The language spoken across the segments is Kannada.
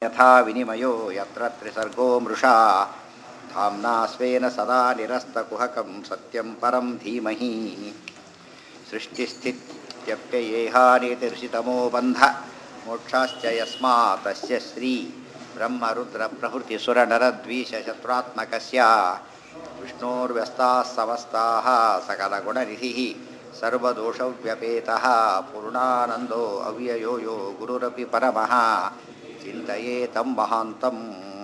ಯಥಾ ವಿನಿಮಯೋ ಯತ್ರ ತ್ರಿಸರ್ಗೋ ಮೃಷಾ ಧಾಮ್ನಾ ಸ್ವೇನ ಸದಾ ನಿರಸ್ತಕುಹಕಂ ಸತ್ಯಂ ಪರಂ ಧೀಮಹಿ ಸೃಷ್ಟಿಸ್ಥಿತ್ಯಪ್ಯಯೇಹಾನೇತಿರ್ಷಿತಮೋ ಬಂಧ ಮೋಕ್ಷಾಶ್ಚ ಯಸ್ಮಾತ್ ತಸ್ಯ ಶ್ರೀ ಬ್ರಹ್ಮರುದ್ರಪ್ರಭೃತಿಸುರನರದ್ವೀಷಶತ್ರಾತ್ಮಕಸ್ಯ ವಿಷ್ಣೋರ್ವ್ಯಸ್ತಾः ಸಮಸ್ತಾः सकलगुणनिधिः सर्वदोषव्यपेतः पूर्णानन्दो अव्ययो यो गुरुरपि परमः चिन्तये तं महान्तम्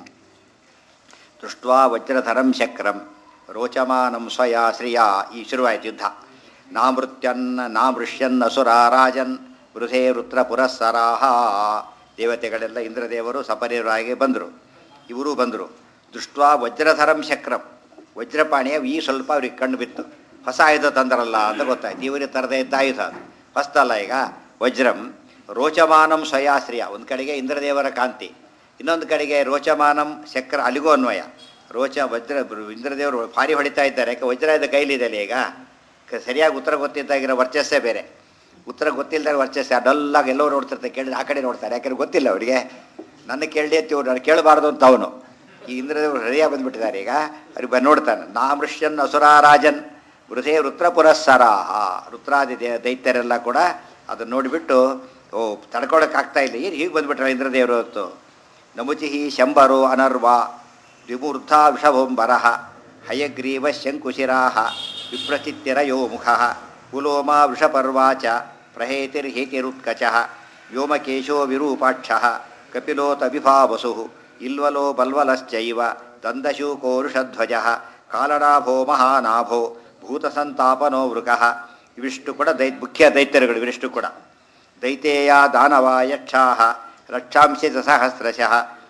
ದೃಷ್ಟ್ವಾ ವಜ್ರಧರಂ ಶಕ್ರಂ ರೋಚಮಾನಂ ಸ್ವಯಾ ಶ್ರಿಯಾ ಈ ಶುರುವಾಯ್ತು ಯುದ್ಧ ನಾಮೃತ್ಯನ್ನ ನಾಮೃಷ್ಯನ್ನಸುರ ರಾಜನ್ ವೃಧೇ ವೃತ್ರ ಪುರಸ್ಸರಾಹ ದೇವತೆಗಳೆಲ್ಲ ಇಂದ್ರದೇವರು ಸಪರಿವರಾಗಿ ಬಂದರು ಇವರು ಬಂದರು ದೃಷ್ಟ್ವಾ ವಜ್ರಧರಂ ಶಕ್ರಂ ವಜ್ರಪಾಣಿಯ ಈ ಸ್ವಲ್ಪ ಅವ್ರಿಗೆ ಕಣ್ಣು ಬಿತ್ತು ಹೊಸ ಆಯುಧ ತಂದರಲ್ಲ ಅಂತ ಗೊತ್ತಾಯ್ತು ಇವರಿಗೆ ತರದೇ ಇದ್ದ ಆಯುಧ ಅದು ಹೊಸ್ತಲ್ಲ ಈಗ ವಜ್ರಂ ರೋಚಮಾನಂ ಸ್ವಯಾಶ್ರಿಯ ಒಂದು ಕಡೆಗೆ ಇಂದ್ರದೇವರ ಕಾಂತಿ ಇನ್ನೊಂದು ಕಡೆಗೆ ರೋಚಮಾನಂ ಚಕ್ರ ಅಲ್ಲಿಗೂ ಅನ್ವಯ ರೋಚ ವಜ್ರ ಇಂದ್ರದೇವರು ಭಾರಿ ಹೊಡಿತಾ ಇದ್ದಾರೆ ಯಾಕೆ ವಜ್ರ ಇದು ಕೈಲಿದೆಯಲ್ಲ ಈಗ ಕ- ಸರಿಯಾಗಿ ಉತ್ತರ ಗೊತ್ತಿದ್ದಾಗಿರೋ ವರ್ಚಸ್ಸೇ ಬೇರೆ ಉತ್ತರ ಗೊತ್ತಿಲ್ಲದಾಗ ವರ್ಚಸ್ಸೇ ಡಲ್ಲಾಗಿ ಎಲ್ಲೋ ನೋಡ್ತಿರ್ತಾರೆ ಕೇಳಿದ್ರೆ ಆ ಕಡೆ ನೋಡ್ತಾರೆ ಯಾಕಂದ್ರೆ ಗೊತ್ತಿಲ್ಲ ಅವರಿಗೆ ನನ್ನ ಕೇಳಿ ಅಂತ ಇವ್ರು ನಾನು ಕೇಳಬಾರ್ದು ಅಂತ ಅವನು ಈ ಇಂದ್ರದೇವರು ಸರಿಯಾಗಿ ಬಂದುಬಿಟ್ಟಿದ್ದಾರೆ ಈಗ ಅವ್ರಿಗೆ ಬಂದು ನೋಡ್ತಾನೆ ನಾಮೃಷ್ಯನ್ ಅಸುರಾರಾಜನ್ ವೃಥೇ ವೃತ್ರ ಪುರಸ್ಸರಾಹ ರುದ್ರಾದಿ ದೇ ದೈತ್ಯರೆಲ್ಲ ಕೂಡ ಅದನ್ನು ನೋಡಿಬಿಟ್ಟು ಓ ತಡ್ಕೊಳಕ್ಕಾಗ್ತಾ ಇಲ್ಲ ಏನು ಹೀಗೆ ಬಂದುಬಿಟ್ರೆ ಇಂದ್ರದೇವರು ಹೊತ್ತು ನಮುಚಿ ಶಂಬರೋ ಅನರ್ವ ದ್ವಿಮೂರ್ಧಾ ವೃಷಭೋಂಬರಃ ಹಯಗ್ರೀವ ಶಂಕುಶಿರಾ ವಿಪ್ರಚಿತ್ಯರಯೋ ಮುಖ ಕುಲೋಮಾ ವೃಷಪರ್ವಾ ಚ ಪ್ರಹೇತಿರ್ಹೇತಿರುತ್ಕಚ ವ್ಯೋಮಕೇಶೋ ವಿರೂಪಾಕ್ಷ ಕಪಿಲೋತ ವಿಭಾವಸು ಇಲ್ವಲೋ ಬಲ್ವಲಶ್ಚೈವ ದಂದಶೂಕೋರುಷಧ್ವಜ ಕಾಲನಾಭೋ ಮಹಾನಾಭೋ ಭೂತಸಂತಾಪನೋ ವೃಕಃ ಇವಿಷ್ಟು ಕೂಡ ದೈ ಮುಖ್ಯ ದೈತ್ಯರುಗಳು ಇವಿಷ್ಟು ಕೂಡ ದೈತೇಯ ದಾನವ ಯಕ್ಷಾ ರಕ್ಷಾಂಸಿ ಸಹಸ್ರಶಃ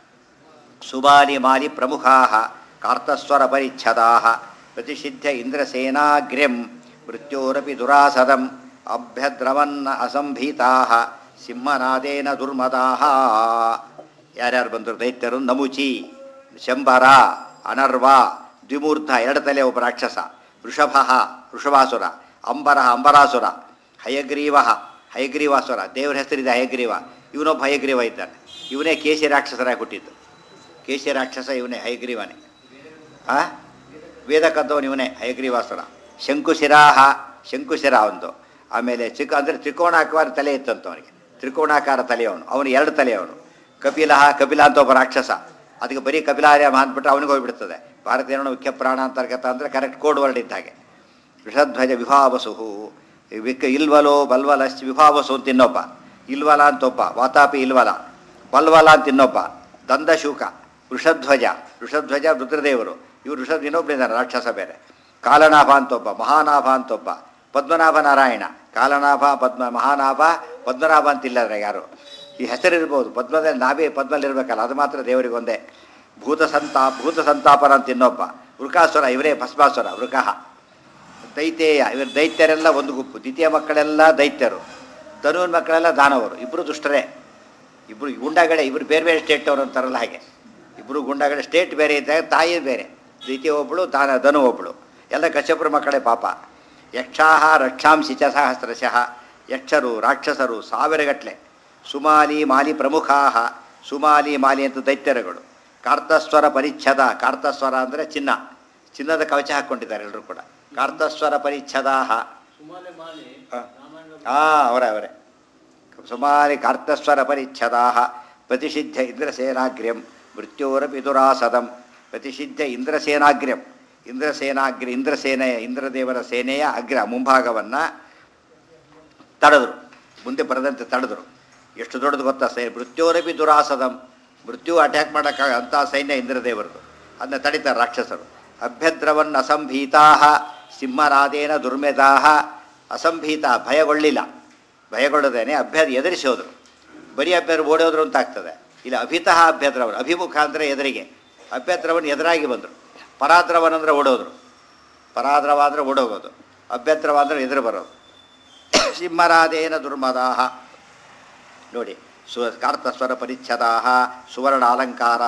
ಸುಮಾಲಿ ಮಾಲಿ ಪ್ರಮುಖಾ ಕಾರ್ತಸ್ವರ ಪರಿಚ್ಛದಾ ಪ್ರತಿಷಿಧ್ಯ ಇಂದ್ರಸೇನಾಗ್ರ್ಯಂ ಮೃತ್ಯೋರಪಿ ದುರಾಸದಂ ಅಭ್ಯದ್ರವನ್ನ ಅಸಂಭೀತಾ ಸಿಂಹನಾದೇನ ದುರ್ಮದಾ ಯಾರ್ಯಾರು ಬಂದರು ದೈತ್ಯರು ನಮುಚಿ ಶಂಬರ ಅನರ್ವ ದ್ವಿಮೂರ್ಧ ಎರಡು ತಲೆ ಒಬ್ಬ ರಾಕ್ಷಸ ವೃಷಭ ವೃಷಭಾಸುರ ಅಂಬರ ಅಂಬರಾಸುರ ಹಯಗ್ರೀವ ಹಯಗ್ರೀವಾಸುರ ದೇವರ ಹೆಸರಿದೆ ಹಯಗ್ರೀವ ಇವನೊಬ್ಬ ಹಯಗ್ರೀವ ಇದ್ದಾನೆ ಇವನೇ ಕೇಶಿ ರಾಕ್ಷಸರಾಗಿ ಹುಟ್ಟಿದ್ದು ಕೇಶಿ ರಾಕ್ಷಸ ಇವನೇ ಹಯಗ್ರೀವನೇ ಆ ವೇದ ಕದ್ದವನು ಇವನೇ ಹಯಗ್ರೀವಾಸುರ ಶಂಕುಶಿರಾಹ ಶಂಕುಶಿರ ಒಂದು ಆಮೇಲೆ ಚಿಕ್ಕ ಅಂದರೆ ತ್ರಿಕೋಣಾಕಾರ ತಲೆ ಇತ್ತಂತ ಅವನಿಗೆ ತ್ರಿಕೋಣಾಕಾರ ತಲೆಯವನು ಅವನು ಎರಡು ತಲೆಯವನು ಕಪಿಲ ಕಪಿಲ ಅಂತ ಒಬ್ಬ ರಾಕ್ಷಸ ಅದಕ್ಕೆ ಬರೀ ಕಪಿಲಾರ್ಯ ಅಂದ್ಬಿಟ್ರೆ ಅವನಿಗೆ ಹೋಗ್ಬಿಡ್ತದೆ ಭಾರತೀಯ ಮುಖ್ಯ ಪ್ರಾಣ ಅಂತರ್ಗತ ಅಂದರೆ ಕರೆಕ್ಟ್ ಕೋಡ್ ವರ್ಡ್ ಇದ್ದ ಹಾಗೆ ವೃಷಧ್ವಜ ವಿಭಾವಸುಹು ವಿಕ್ ಇಲ್ವಲೋ ಬಲ್ವಲಶ್ಚ ವಿಭಾವಸು ಅಂತ ಇನ್ನೊಬ್ಬ ಇಲ್ವಲ ಅಂತೊಬ್ಬ ವಾತಾಪಿ ಇಲ್ವಲ ಬಲ್ವಲ ಅಂತ ಇನ್ನೊಬ್ಬ ದಂದಶೂಕ ವೃಷಧ್ವಜ ವೃಷಧ್ವಜ ರುದ್ರದೇವರು ಇವರು ವೃಷ ಇನ್ನೊಬ್ಬರಿದ್ದಾರೆ ರಾಕ್ಷಸ ಬೇರೆ ಕಾಲನಾಭ ಅಂತೊಬ್ಬ ಮಹಾನಾಭ ಅಂತೊಬ್ಬ ಪದ್ಮನಾಭ ನಾರಾಯಣ ಕಾಲನಾಭ ಪದ್ಮ ಮಹಾನಾಭ ಪದ್ಮನಾಭ ಅಂತಿಲ್ಲ ಅದ್ರಾಗ ಯಾರು ಈ ಹೆಸರಿರ್ಬೋದು ಪದ್ಮದಲ್ಲಿ ನಾಭಿ ಪದ್ಮಲ್ಲಿರ್ಬೇಕಲ್ಲ ಅದು ಮಾತ್ರ ದೇವರಿಗೆ ಒಂದೇ ಭೂತ ಸಂತಾ ಭೂತ ಸಂತಾಪನ ಅಂತ ಇನ್ನೊಬ್ಬ ವೃಕಾಸುರ ಇವರೇ ಭಸ್ಮಾಸುರ ವೃಕಃ ದೈತೇಯ ಇವರು ದೈತ್ಯರೆಲ್ಲ ಒಂದು ಗುಂಪು ದ್ವಿತೀಯ ಮಕ್ಕಳೆಲ್ಲ ದೈತ್ಯರು ಧನುವಿನ ಮಕ್ಕಳೆಲ್ಲ ದಾನವರು ಇಬ್ಬರು ದುಷ್ಟರೇ ಇಬ್ಬರು ಗುಂಡಾಗಡೆ ಇಬ್ಬರು ಬೇರೆ ಬೇರೆ ಸ್ಟೇಟ್ ಅವರು ಅಂತಾರಲ್ಲ ಹಾಗೆ ಇಬ್ಬರು ಗುಂಡಾಗಡೆ ಸ್ಟೇಟ್ ಬೇರೆ ಇದ್ದಾಗ ತಾಯಿ ಬೇರೆ ದ್ವಿತೀಯ ಒಬ್ಬಳು ದಾನ ಧನು ಒಬ್ಬಳು ಎಲ್ಲ ಕಶ್ಯಪುರ ಮಕ್ಕಳೇ ಪಾಪ ಯಕ್ಷಾಹ ರಕ್ಷಾಂಸಿ ಚ ಸಹಸ್ರಶಃ ಯಕ್ಷರು ರಾಕ್ಷಸರು ಸಾವಿರಗಟ್ಟಲೆ ಸುಮಾಲಿ ಮಾಲಿ ಪ್ರಮುಖಾಹ ಸುಮಾಲಿ ಮಾಲಿ ಅಂತ ದೈತ್ಯರುಗಳು ಕಾರ್ತಸ್ವರ ಪರಿಚ್ಛದ ಕಾರ್ತಸ್ವರ ಅಂದರೆ ಚಿನ್ನ ಚಿನ್ನದ ಕವಚ ಹಾಕ್ಕೊಂಡಿದ್ದಾರೆ ಎಲ್ಲರೂ ಕೂಡ ಕಾರ್ತಸ್ವರ ಪರಿಚ್ಛದಾಹ ಹಾಂ ಅವರೇ ಅವರೇ ಸುಮಾರಿ ಕಾರ್ತಸ್ವರ ಪರಿಚ್ಛದಾ ಪ್ರತಿಷಿಧ್ಯ ಇಂದ್ರಸೇನಾಗ್ರ್ಯಂ ಮೃತ್ಯೋರಪಿ ದುರಾಸದಂ ಪ್ರತಿಷಿಧ್ಯ ಇಂದ್ರಸೇನಾಗ್ರ್ಯಂ ಇಂದ್ರಸೇನಾಗ್ರಿ ಇಂದ್ರಸೇನೆಯ ಇಂದ್ರದೇವರ ಸೇನೆಯ ಅಗ್ರ ಮುಂಭಾಗವನ್ನು ತಡೆದರು ಮುಂದೆ ಬರದಂತೆ ತಡೆದರು ಎಷ್ಟು ದೊಡ್ಡದು ಗೊತ್ತಾ ಸೈ ಮೃತ್ಯೋರಪಿ ದುರಾಸದಂ ಮೃತ್ಯು ಅಟ್ಯಾಕ್ ಮಾಡೋಕ್ಕಾಗ ಅಂಥ ಸೈನ್ಯ ಇಂದ್ರದೇವರದು ಅದನ್ನ ತಡಿತಾರೆ ರಾಕ್ಷಸರು ಅಭ್ಯದ್ರವನ್ನ ಅಸಂಭೀತಾ ಸಿಂಹರಾದೇನ ದುರ್ಮೆದಾ ಅಸಂಭೀತ ಭಯಗೊಳ್ಳಿಲ್ಲ ಭಯಗೊಳ್ಳದೇನೆ ಅಭ್ಯದ ಎದುರಿಸಿ ಹೋದರು ಬರೀ ಅಭ್ಯರು ಓಡೋದ್ರು ಅಂತ ಆಗ್ತದೆ ಇಲ್ಲ ಅಭಿತಃ ಅಭ್ಯದ್ರವನ್ ಅಭಿಮುಖ ಅಂದರೆ ಎದುರಿಗೆ ಅಭ್ಯದ್ರವನ್ ಎದುರಾಗಿ ಬಂದರು ಪರಾದ್ರವನ್ ಅಂದರೆ ಓಡೋದ್ರು ಪರಾದ್ರವ ಅಂದರೆ ಓಡೋಗೋದು ಅಭ್ಯದ್ರವ ಅಂದರೆ ಎದುರು ಬರೋದು ಸಿಂಹರಾದೇನ ದುರ್ಮದಾಹ ನೋಡಿ ಸು ಕಾರ್ತಸ್ವರ ಪರಿಚ್ಛದಾ ಸುವರ್ಣ ಅಲಂಕಾರಾ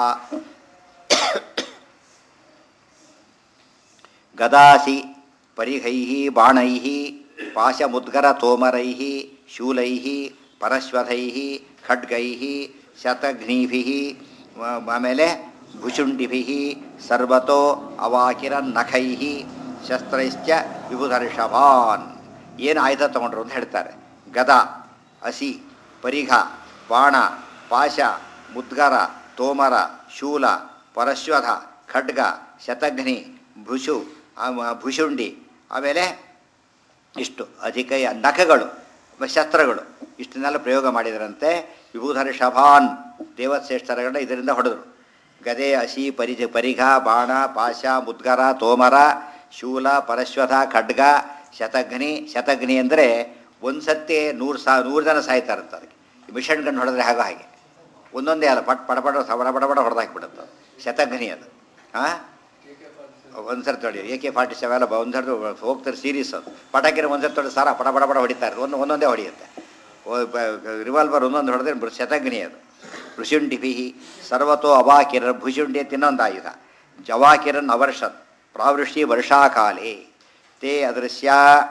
ಗದಾಸಿ ಪರಿಹೈ ಬಾಣೈ ಪಾಶಮುದ್ಗರ ತೋಮರೈ ಶೂಲೈ ಪರಶ್ವಥೈ ಖಡ್ಗೈ ಶತಘ್ನೀಭಿ ಆಮೇಲೆ ಭುಷುಂಡಿಭಿ ಸರ್ವತೋ ಅವಾಕಿರ ನಖೈ ಶಸ್ತ್ರೈಶ್ಚ ವಿಭುಧರ್ಷಭಾನ್ ಏನು ಆಯುಧ ತಗೊಂಡ್ರು ಅಂತ ಹೇಳ್ತಾರೆ ಗದ ಹಸಿ ಪರಿಘ ಬಾಣ ಪಾಶ ಮುದ್ಗರ ತೋಮರ ಶೂಲ ಪರಶ್ವಥ ಖಡ್ಗ ಶತಘ್ನಿ ಭುಷು ಆಮ- ಭುಷುಂಡಿ ಆಮೇಲೆ ಇಷ್ಟು ಅಧಿಕ ನಖಗಳು ಮ- ಶಸ್ತ್ರಗಳು ಇಷ್ಟನ್ನೆಲ್ಲ ಪ್ರಯೋಗ ಮಾಡಿದರಂತೆ ವಿಭೂಧರ್ಷಭಾನ್ ದೇವಶ್ರೇಷ್ಠರಗಳನ್ನ ಇದರಿಂದ ಹೊಡೆದರು ಗದೆ ಹಸಿ ಪರಿಜ ಪರಿಘ ಬಾಣ ಪಾಶ ಮುದ್ಗರ ತೋಮರ ಶೂಲ ಪರಶ್ವಥ ಖಡ್ಗ ಶತಘ್ನಿ ಶತಘ್ನಿ ಅಂದರೆ ಒಂದು ಸತಿ ನೂರು ಸಾ ನೂರು ಜನ ಸಾಯ್ತಾರಂತ ಅದಕ್ಕೆ ಮಿಷನ್ ಗನ್ ಹೊಡೆದ್ರೆ ಹಾಗೋ ಹಾಗೆ ಒಂದೊಂದೇ ಅಲ್ಲ ಪಟ್ ಪಡ ಪಡ ಬಡ ಬಡ ಬಡ ಹೊಡೆದು ಹಾಕಿಬಿಡುತ್ತೆ ಶತಘ್ನಿ ಅದು ಹಾಂ ಒಂದು ಸರ್ತಿ ಹೊಡಿ ಎ ಕೆ ಫಾರ್ಟಿ ಸೆವೆನ್ ಎಲ್ಲ ಒಂದು ಸರ್ತಿ ಹೋಗ್ತಾರೆ ಸೀರೀಸ್ ಅದು ಪಟಾಕಿನ ಒಂದು ಸರ್ತಿ ಹೊಡೆದು ಸಾರ ಪಡ ಪಡ ಪಡ ಹೊಡಿತಾರೆ ಒಂದು ಒಂದೊಂದೇ ಹೊಡೆಯುತ್ತೆ ರಿವಾಲ್ವರ್ ಒಂದೊಂದು ಹೊಡೆದ್ರೆ ಬೃ- ಶತಘ್ನಿ ಅದು ಋಷುಂಡಿಭಿ ಸರ್ವತೋ ಅವಾಕಿರ ಭುಷುಂಡಿ ಅಂತ ಇನ್ನೊಂದು ಆಯುಧ ಜವಾಕಿರನ್ ಅವರ್ಷತ್ ಪ್ರಾವೃಷ್ಟಿ ವರ್ಷಾಕಾಲೇ ತೇ ಅದೃಶ್ಯ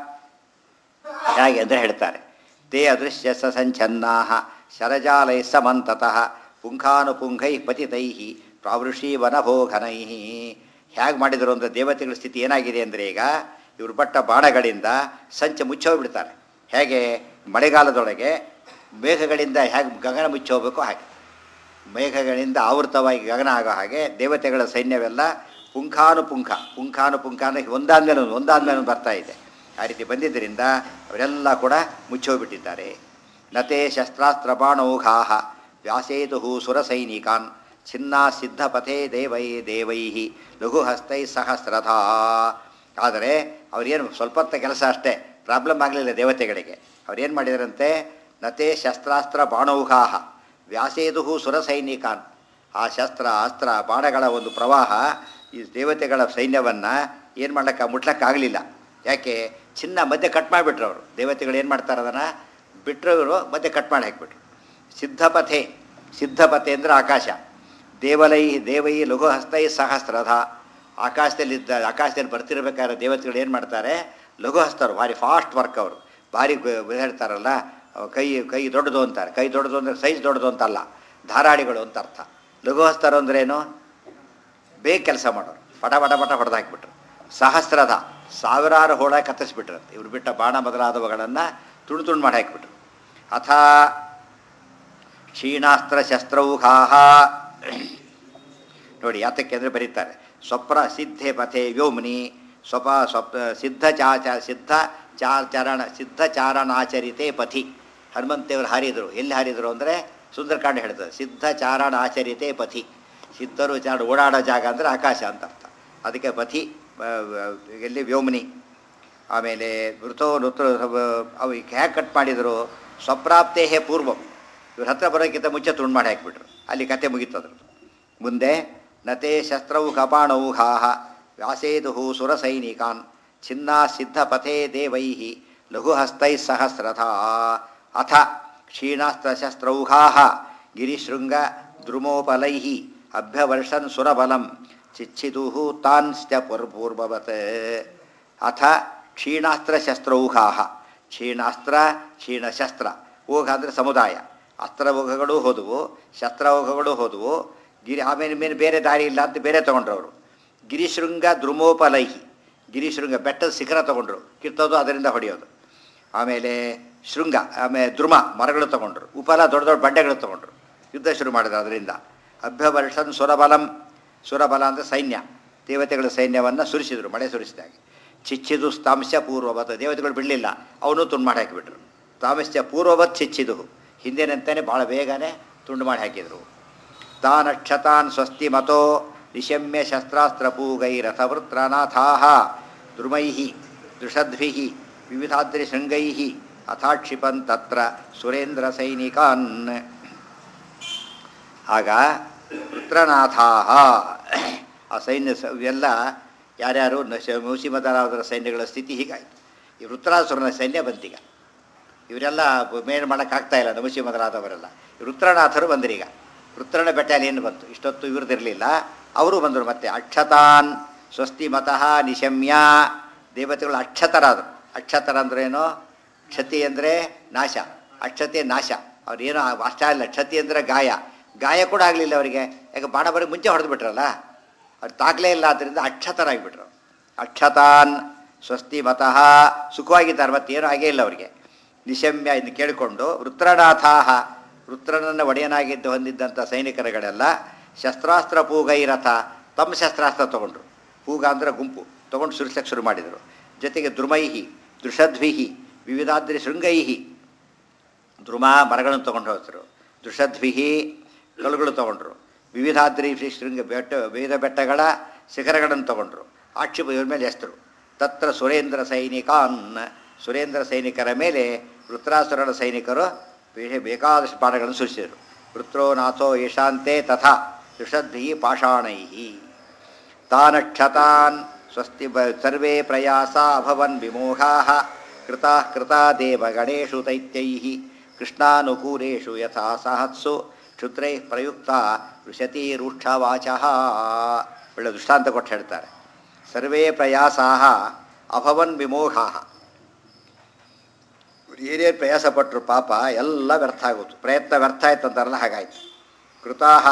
ಹೇಗೆ ಅಂದರೆ ಹೇಳ್ತಾರೆ ತೇ ಅದೃಶ್ಯ ಸ ಸಂಚನ್ನಾ ಶರಜಾಲೈ ಸಮಂತತಃ ಪುಂಖಾನುಪುಂಖೈ ಪತಿತೈ ಪ್ರಾವೃಷಿ ವನಭೋಘನೈ ಹೇಗೆ ಮಾಡಿದರು ಅಂದರೆ ದೇವತೆಗಳ ಸ್ಥಿತಿ ಏನಾಗಿದೆ ಅಂದರೆ ಈಗ ಇವರು ಪಟ್ಟ ಬಾಣಗಳಿಂದ ಸಂಚ ಮುಚ್ಚೋಗ್ಬಿಡ್ತಾರೆ ಹೇಗೆ ಮಳೆಗಾಲದೊಳಗೆ ಮೇಘಗಳಿಂದ ಹೇಗೆ ಗಗನ ಮುಚ್ಚೋಗ್ಬೇಕು ಹಾಗೆ ಮೇಘಗಳಿಂದ ಆವೃತವಾಗಿ ಗಗನ ಆಗೋ ಹಾಗೆ ದೇವತೆಗಳ ಸೈನ್ಯವೆಲ್ಲ ಪುಂಖಾನುಪುಂಖ ಪುಂಖಾನುಪುಂಖ ಅಂದರೆ ಒಂದಾದ್ಮೇಲೆ ಒಂದು ಒಂದಾದ್ಮೇಲೆ ಒಂದು ಬರ್ತಾ ಇದೆ ಆ ರೀತಿ ಬಂದಿದ್ದರಿಂದ ಅವರೆಲ್ಲ ಕೂಡ ಮುಚ್ಚೋಗ್ಬಿಟ್ಟಿದ್ದಾರೆ ನತೆ ಶಸ್ತ್ರಾಸ್ತ್ರ ಬಾಣೌಘಾ ವ್ಯಾಸೇತು ಸುರಸೈನಿಕಾನ್ ಛಿನ್ನಾ ಸಿದ್ಧಪಥೇ ದೇವೈ ದೇವೈ ಲಘುಹಸ್ತೈ ಸಹಸ್ರಧಾ ಆದರೆ ಅವರೇನು ಸ್ವಲ್ಪ ಹೊತ್ತ ಕೆಲಸ ಅಷ್ಟೇ ಪ್ರಾಬ್ಲಮ್ ಆಗಲಿಲ್ಲ ದೇವತೆಗಳಿಗೆ ಅವ್ರೇನು ಮಾಡಿದರಂತೆ ನತೆ ಶಸ್ತ್ರಾಸ್ತ್ರ ಬಾಣೌಘಾ ವ್ಯಾಸೇದು ಸುರಸೈನಿಕಾನ್ ಆ ಶಸ್ತ್ರ ಅಸ್ತ್ರ ಬಾಣಗಳ ಒಂದು ಪ್ರವಾಹ ಈ ದೇವತೆಗಳ ಸೈನ್ಯವನ್ನು ಏನು ಮಾಡ್ಲಿಕ್ಕೆ ಮುಟ್ಲಕ್ಕಾಗಲಿಲ್ಲ ಯಾಕೆ ಚಿನ್ನ ಮಧ್ಯೆ ಕಟ್ ಮಾಡಿಬಿಟ್ರು ಅವರು ದೇವತೆಗಳು ಏನು ಮಾಡ್ತಾರೆ ಅದನ್ನು ಬಿಟ್ಟರು ಇವರು ಮಧ್ಯೆ ಕಟ್ ಮಾಡಿ ಹಾಕಿಬಿಟ್ರು ಸಿದ್ಧಪಥೆ ಸಿದ್ಧಪಥೆ ಅಂದರೆ ಆಕಾಶ ದೇವಲೈ ದೇವೈ ಲಘು ಹಸ್ತೈ ಸಹಸ್ರದ ಆಕಾಶದಲ್ಲಿದ್ದ ಆಕಾಶದಲ್ಲಿ ಬರ್ತಿರ್ಬೇಕಾದ್ರೆ ದೇವತೆಗಳು ಏನು ಮಾಡ್ತಾರೆ ಲಘು ಹಸ್ತರು ಭಾರಿ ಫಾಸ್ಟ್ ವರ್ಕ್ ಅವರು ಭಾರಿ ಗ- ಹೇಳ್ತಾರಲ್ಲ ಅವ್ ಕೈ ಕೈ ದೊಡ್ಡದು ಅಂತಾರೆ ಕೈ ದೊಡ್ಡದು ಅಂದರೆ ಸೈಜ್ ದೊಡ್ಡದು ಅಂತಲ್ಲ ಧಾರಾಳಿಗಳು ಅಂತ ಅರ್ಥ ಲಘು ಹಸ್ತರು ಅಂದ್ರೇನು ಬೇಗ ಕೆಲಸ ಮಾಡೋರು ಪಟ ಪಟ ಪಟ ಹೊಡೆದು ಹಾಕಿಬಿಟ್ರು ಸಹಸ್ರದ ಸಾವಿರಾರು ಹೋಳ ಕತ್ತರಿಸ್ಬಿಟ್ರಂತೆ ಇವ್ರು ಬಿಟ್ಟ ಬಾಣ ಮೊದಲಾದವುಗಳನ್ನು ತುಂಡು ತುಂಡು ಮಾಡಿ ಹಾಕಿಬಿಟ್ರು ಅಥ ಕ್ಷೀಣಾಸ್ತ್ರ ಶಸ್ತ್ರೌಘಾಹ ನೋಡಿ ಯಾತಕ್ಕೆ ಅಂದರೆ ಬರೀತಾರೆ ಸ್ವಪ್ರ ಸಿದ್ಧೆ ಪಥೆ ವ್ಯೋಮ್ನಿ ಸ್ವಪ ಸ್ವಪ್ ಸಿದ್ಧ ಚಾಚ ಸಿದ್ಧ ಚಾಚರಣ ಸಿದ್ಧ ಚಾರಣಾಚರಿತೆ ಪಥಿ ಹನುಮಂತೇವರು ಹಾರಿದರು ಎಲ್ಲಿ ಹಾರಿದರು ಅಂದರೆ ಸುಂದರಕಾಂಡ ಹೇಳ್ತದೆ ಸಿದ್ಧ ಚಾರಣಾಚರಿತೆ ಪಥಿ ಸಿದ್ಧರು ಚಾರ ಓಡಾಡೋ ಜಾಗ ಅಂದರೆ ಆಕಾಶ ಅಂತ ಅರ್ಥ ಅದಕ್ಕೆ ಪಥಿ ಆ, ಆ, ಎಲ್ಲಿ ವ್ಯೋಮ್ನಿ ಆಮೇಲೆ ಮೃತೋ ನೃತ ಅವು ಹೇಗೆ ಕಟ್ ಮಾಡಿದರು ಸ್ವಪ್ರಾಪ್ತೇ ಪೂರ್ವಂ ಇವ್ರ ಹತ್ರ ಬರೋಕ್ಕಿಂತ ಮುಂಚೆ ತುಂಡು ಮಾಡಿ ಹಾಕಿಬಿಟ್ರು ಅಲ್ಲಿ ಕತೆ ಮುಗೀತದ್ರದ್ದು ಮುಂದೆ ನತೆ ಶಸ್ತ್ರವು ಕಪಾಣೌಘಾಹ ವ್ಯಾಸೇದು ಸುರಸೈನಿಕಾನ್ ಛಿನ್ನಾ ಸಿದ್ಧಪಥೇ ದೇವೈ ಲಘುಹಸ್ತೈ ಸಹಸ್ರಥಾ ಅಥ ಕ್ಷೀಣಾಸ್ತ್ರಶಸ್ತ್ರೌಘಾಹ ಗಿರಿಶೃಂಗ ದ್ರುಮೋಪಲೈ ಅಭ್ಯವರ್ಷನ್ ಸುರಬಲಂ ಚಿಚ್ಛಿದು ತಾನ್ಶ್ಚ ಪೂರ್ವವತ್ ಅಥ ಕ್ಷೀಣಾಸ್ತ್ರ ಶಸ್ತ್ರೌಘಾಹ ಕ್ಷೀಣಾಸ್ತ್ರ ಕ್ಷೀಣಶಸ್ತ್ರ ಊಘ ಅಂದರೆ ಸಮುದಾಯ ಅಸ್ತ್ರೌಘಗಳು ಹೋದವು ಶಸ್ತ್ರೌಘಗಳು ಹೋದವು ಗಿರಿ ಆಮೇಲೆ ಮೇಲೆ ಬೇರೆ ದಾರಿ ಇಲ್ಲ ಅಂತ ಬೇರೆ ತೊಗೊಂಡ್ರು ಅವರು ಗಿರಿಶೃಂಗ ದ್ರುಮೋಪಲೈಹಿ ಗಿರಿಶೃಂಗ ಬೆಟ್ಟದ ಶಿಖರ ತೊಗೊಂಡ್ರು ಕಿತ್ತೋದು ಅದರಿಂದ ಹೊಡೆಯೋದು ಆಮೇಲೆ ಶೃಂಗ ಆಮೇಲೆ ದ್ರುಮ ಮರಗಳು ತೊಗೊಂಡ್ರು ಉಪಲ ದೊಡ್ಡ ದೊಡ್ಡ ಬಂಡೆಗಳು ತೊಗೊಂಡ್ರು ಯುದ್ಧ ಶುರು ಮಾಡಿದ್ರು ಅದರಿಂದ ಅಭ್ಯವರ್ಷನ್ ಸುರಬಲಂ ಸುರಬಲ ಅಂದರೆ ಸೈನ್ಯ ದೇವತೆಗಳ ಸೈನ್ಯವನ್ನು ಸುರಿಸಿದರು ಮಳೆ ಸುರಿಸಿದಾಗೆ ಚಿಚ್ಚಿದು ತಾಂಶ ಪೂರ್ವವತ್ ದೇವತೆಗಳು ಬಿಡಲಿಲ್ಲ ಅವನು ತುಂಡು ಮಾಡಿ ಹಾಕಿಬಿಟ್ರು ತಾಮಶ್ಚ ಪೂರ್ವವತ್ ಚಿಚ್ಚಿದು ಹಿಂದಿನಂತೆಯೇ ಭಾಳ ಬೇಗನೆ ತುಂಡು ಮಾಡಿ ಹಾಕಿದರು ತಾನಕ್ಷತಾನ್ ಸ್ವಸ್ತಿ ಮತೋ ನಿಶಮ್ಯ ಶಸ್ತ್ರಾಸ್ತ್ರಪೂಗೈರಥವೃತ್ರನಾಥಾ ದ್ರುಮೈ ದೃಷದ್ಭಿ ವಿವಿಧಾದ್ರಿ ಶೃಂಗೈ ಅಥಾಕ್ಷಿಪನ್ ತತ್ರ ಸುರೇಂದ್ರ ಸೈನಿಕಾನ್ ಆಗ ವೃತ್ರನಾಥಾ ಆ ಸೈನ್ಯ ಸ- ಇವೆಲ್ಲ ಯಾರ್ಯಾರು ನೌಸಿಮದರಾದರ ಸೈನ್ಯಗಳ ಸ್ಥಿತಿ ಹೀಗಾಯಿತು ಈ ವೃತ್ರಾಸುರನ ಸೈನ್ಯ ಬಂತೀಗ ಇವರೆಲ್ಲ ಮೇನ್ ಮಾಡೋಕ್ಕಾಗ್ತಾ ಇಲ್ಲ ನಮಸಿ ಮೊದಲಾದವರೆಲ್ಲ ವೃತ್ರನಾಥರು ಬಂದ್ರೀಗ ವೃತ್ರನ ಬೆಟಾಲಿಯನ್ ಬಂತು ಇಷ್ಟೊತ್ತು ಇವ್ರದ್ದಿರಲಿಲ್ಲ ಅವರು ಬಂದರು ಮತ್ತೆ ಅಕ್ಷತಾನ್ ಸ್ವಸ್ತಿ ಮತಃ ನಿಶಮ್ಯ ದೇವತೆಗಳು ಅಕ್ಷತರಾದರು ಅಕ್ಷತರ ಅಂದ್ರೇನು ಕ್ಷತಿ ಅಂದರೆ ನಾಶ ಅಕ್ಷತೆ ನಾಶ ಅವ್ರೇನು ಅಷ್ಟ ಇಲ್ಲ ಕ್ಷತಿ ಅಂದರೆ ಗಾಯ ಗಾಯ ಕೂಡ ಆಗಲಿಲ್ಲ ಅವರಿಗೆ ಯಾಕೆ ಬಾಣ ಬರೀ ಮುಂಚೆ ಹೊಡೆದು ಬಿಟ್ರಲ್ಲ ಅವ್ರು ತಾಗಲೇ ಇಲ್ಲ ಆದ್ದರಿಂದ ಅಕ್ಷತರಾಗಿಬಿಟ್ರು ಅಕ್ಷತಾನ್ ಸ್ವಸ್ತಿ ಮತಃ ಸುಖವಾಗಿದ್ದಾರೆ ಮತ್ತೇನೂ ಆಗೇ ಇಲ್ಲ ಅವರಿಗೆ ನಿಶಮ್ಯ ಎಂದು ಕೇಳಿಕೊಂಡು ವೃತ್ರನಾಥಾಹ ವೃತ್ರನನ್ನು ಒಡೆಯನಾಗಿದ್ದು ಹೊಂದಿದ್ದಂಥ ಸೈನಿಕರುಗಳೆಲ್ಲ ಶಸ್ತ್ರಾಸ್ತ್ರ ಪೂಗೈರಥ ತಮ್ಮ ಶಸ್ತ್ರಾಸ್ತ್ರ ತಗೊಂಡ್ರು ಪೂಗ ಅಂದ್ರೆ ಗುಂಪು ತಗೊಂಡು ಸುರಿಸಕ್ಕೆ ಶುರು ಮಾಡಿದರು ಜೊತೆಗೆ ದ್ರುಮೈಹಿ ದೃಷದ್ವಿಹಿ ವಿವಿಧಾದ್ರಿ ಶೃಂಗೈಹಿ ದ್ರುಮ ಮರಗಳನ್ನು ತೊಗೊಂಡು ಹೋಗ್ತರು ದೃಷದ್ವಿಹಿ ಕಲ್ಲುಗಳು ತೊಗೊಂಡ್ರು ವಿವಿಧಾದ್ರಿ ಶ್ರೀ ಶೃಂಗ ಬೆಟ್ಟ ವಿವಿಧ ಬೆಟ್ಟಗಳ ಶಿಖರಗಳನ್ನು ತೊಗೊಂಡ್ರು ಆಕ್ಷೇಪ ಇವ್ರ ಮೇಲೆ ಹೆಸರು ತತ್ರ ಸುರೇಂದ್ರ ಸೈನಿಕಾನ್ ಸುರೇಂದ್ರ ಸೈನಿಕರ ಮೇಲೆ ವೃತ್ರಾಸುರನ ಸೈನಿಕರು ಬೇ- ಬೇಕಾದಷ್ಟು ಬಾಣಗಳನ್ನು ಸುರಿಸಿದರು ವೃತ್ರೋ ನಾಥೋ ಯಶಾಂತೆ ತಥಾ ದೃಷದ್ಭಿ ಪಾಷಾಣೈ ತಾನಕ್ಷತಾನ್ ಸ್ವಸ್ತಿ ಬ ಸರ್ವೇ ಪ್ರಯಾಸ ಅಭವನ್ ವಿಮೋಹಾ ಕೃತಾ ಕೃತಾ ದೇವಗಣೇಶು ತೈತ್ಯೈ ಕೃಷ್ಣಾನುಕೂಲೇಶು ಯಥಾ ಸಹತ್ಸು ಕ್ಷುದ್ರೈ ಪ್ರಯುಕ್ತ ಋಷತೀರೂಕ್ಷವಾಚ ಒಳ್ಳೆ ದೃಷ್ಟಾಂತ ಕೊಟ್ಟು ಹೇಳ್ತಾರೆ ಸರ್ವೇ ಪ್ರಯಾಸಾ ಅಭವನ್ ವಿಮೋಹಾ ಇವ್ರು ಏನೇನು ಪ್ರಯಾಸ ಪಟ್ಟರು ಪಾಪ ಎಲ್ಲ ವ್ಯರ್ಥ ಆಗೋದು ಪ್ರಯತ್ನ ವ್ಯರ್ಥ ಆಯ್ತು ಅಂತಾರಲ್ಲ ಹಾಗಾಯ್ತು ಕೃತಾಹ